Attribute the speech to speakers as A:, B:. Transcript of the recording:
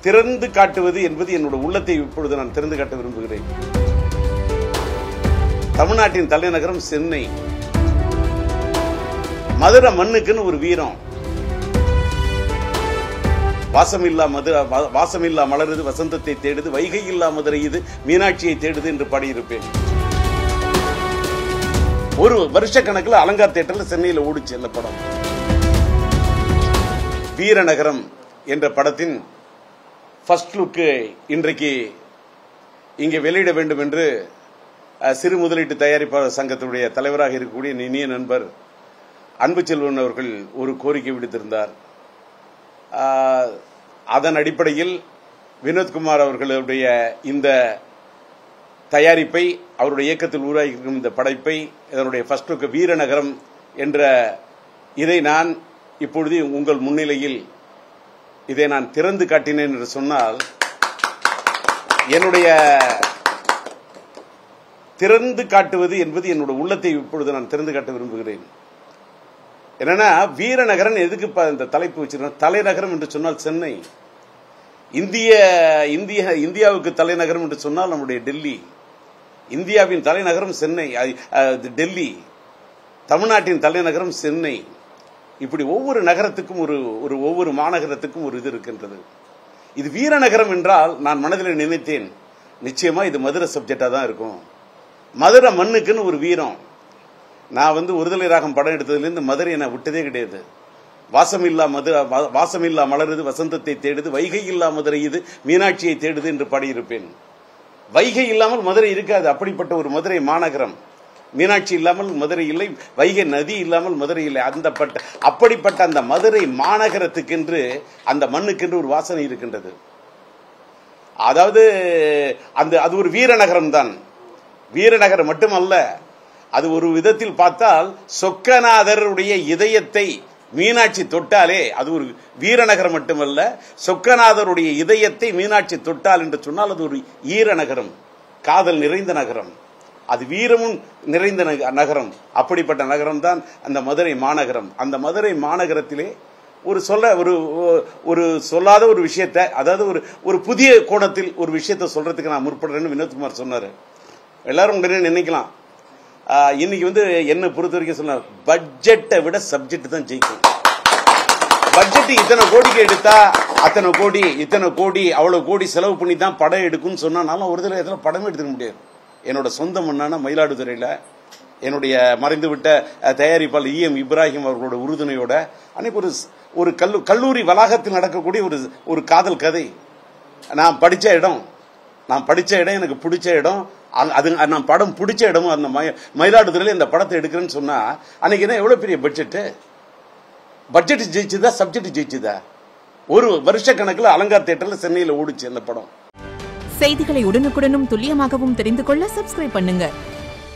A: திறந்து காட்டுவது என்பது என்னோட உள்ளத்தை இப்பொழுது நான் திறந்து காட்ட விரும்புகிறேன் தமிழ்நாட்டின் தலைநகரம் சென்னை மதுரை மண்ணுக்குன்னு ஒரு வீரம் வாசமில்லா மதுரை வா- வாசமில்லா மலருது வசந்தத்தை தேடுது வைகை இல்லா மதுரை இது மீனாட்சியை தேடுது என்று பாடியிருப்பேன் ஒரு வருஷ கணக்கில் அலங்கார் தேட்டர்ல சென்னையில் ஓடிச்சு அந்த படம் வீரநகரம் என்ற படத்தின் ஃபர்ஸ்ட் லுக்கு இன்றைக்கு இங்கே வெளியிட வேண்டும் என்று அஹ், சிறு முதலீட்டு தயாரிப்பாளர் சங்கத்தினுடைய தலைவராக இருக்கக்கூடிய என் இனிய நண்பர் அன்பு செல்வன் அவர்கள் ஒரு கோரிக்கை விடுத்திருந்தார் ஆஹ், அதன் அடிப்படையில் வினோத்குமார் அவர்களுடைய இந்த தயாரிப்பை அவருடைய இயக்கத்தில் உருவாகியிருக்கும் இந்த படைப்பை இதனுடைய ஃபர்ஸ்ட் லுக் வீரநகரம் என்ற இதை நான் இப்பொழுது உங்கள் முன்னிலையில் இதை நான் திறந்து காட்டினேன் என்று சொன்னால் என்னுடைய திறந்து காட்டுவது என்பது என்னோட உள்ளத்தை இப்பொழுது நான் திறந்து காட்ட விரும்புகிறேன் என்னன்னா வீரநகரன் எதுக்கு இப்ப இந்த தலைப்பு வச்சிருக்கோம் தலைநகரம் என்று சொன்னால் சென்னை இந்திய இந்திய இந்தியாவுக்கு தலைநகரம் என்று சொன்னால் நம்முடைய டெல்லி இந்தியாவின் தலைநகரம் சென்னை அ- அ- டெல்லி தமிழ்நாட்டின் தலைநகரம் சென்னை இப்படி ஒவ்வொரு நகரத்துக்கும் ஒரு ஒரு ஒவ்வொரு மாநகரத்துக்கும் ஒரு இது இருக்கின்றது இது வீரநகரம் என்றால் நான் மனதில் நினைத்தேன் நிச்சயமா இது மதுரை சப்ஜெக்டா தான் இருக்கும் மதுரை மண்ணுக்குன்னு ஒரு வீரம் நான் வந்து ஒருதலை ராகம் படம் எடுத்ததுலேருந்து மதுரையை நான் விட்டதே கிடையாது வாசமில்லா மது வா- வாசமில்லா மலருது வசந்தத்தை தேடுது வைகை இல்லா மதுரை இது மீனாட்சியை தேடுது என்று பாடியிருப்பேன் வைகை இல்லாமல் மதுரை இருக்காது அப்படிப்பட்ட ஒரு மதுரை மாநகரம் மீனாட்சி இல்லாமல் மதுரை இல்லை வைகை நதி இல்லாமல் மதுரை இல்லை அந்த பட்ட அப்படிப்பட்ட அந்த மதுரை மாநகரத்துக்கென்று அந்த மண்ணுக்கென்று ஒரு வாசனை இருக்கின்றது அதாவது அந்த அது ஒரு வீரநகரம் தான் வீரநகரம் மட்டுமல்ல அது ஒரு விதத்தில் பார்த்தால் சொக்கநாதருடைய இதயத்தை மீனாட்சி தொட்டாலே அது ஒரு வீரநகரம் மட்டுமல்ல சொக்கநாதருடைய இதயத்தை மீனாட்சி தொட்டால் என்று சொன்னால் அது ஒரு ஈரநகரம் காதல் நிறைந்த நகரம் அது வீரமும் நிறைந்த நக- நகரம் அப்படிப்பட்ட நகரம் தான் அந்த மதுரை மாநகரம் அந்த மதுரை மாநகரத்திலே ஒரு சொல்ல ஒரு ஒரு சொல்லாத ஒரு விஷயத்தை அதாவது ஒரு ஒரு புதிய கோணத்தில் ஒரு விஷயத்தை சொல்றதுக்கு நான் முற்படுறேன்னு வினோத்குமார் சொன்னாரு எல்லாரும் உடனே நினைக்கலாம் ஆஹ், இன்னைக்கு வந்து என்ன பொறுத்த வரைக்கும் சொன்ன பட்ஜெட்டை விட சப்ஜெக்ட் தான் ஜெயிக்கும் பட்ஜெட் இத்தனை கோடிக்கு எடுத்தா அத்தனை கோடி இத்தனை கோடி அவ்வளவு கோடி செலவு பண்ணி தான் படம் எடுக்கும்னு சொன்னாலும் ஒரு தடவை எதில் படமே எடுத்துக்க முடியாது என்னோட சொந்த மண்ணான மயிலாடுதுறையில் என்னுடைய மறைந்துவிட்ட அஹ், தயாரிப்பாளர் இஎம் இப்ராஹிம் அவர்களோட உறுதுணையோட அன்னைக்கு ஒரு ஸ்- ஒரு கல்லு கல்லூரி வளாகத்தில் நடக்கக்கூடிய ஒரு ஒரு காதல் கதை நான் படிச்ச இடம் நான் படிச்ச இடம் எனக்கு பிடிச்ச இடம் அங்க- அது நான் படம் பிடிச்ச இடமும் அந்த மய- மயிலாடுதுறையில இந்த படத்தை எடுக்கிறேன்னு சொன்னா அன்னைக்கு என்ன எவ்வளவு பெரிய பட்ஜெட்டு பட்ஜெட் ஜெயிச்சுதா சப்ஜெக்ட் ஜெயிச்சுதா ஒரு வருஷ கணக்கில் அலங்கார் தேட்டர்ல சென்னையில் ஓடிச்சு அந்த படம்
B: செய்திகளை உடனுக்குடனும் துல்லியமாகவும் தெரிந்து கொள்ள சப்ஸ்கிரைப் பண்ணுங்க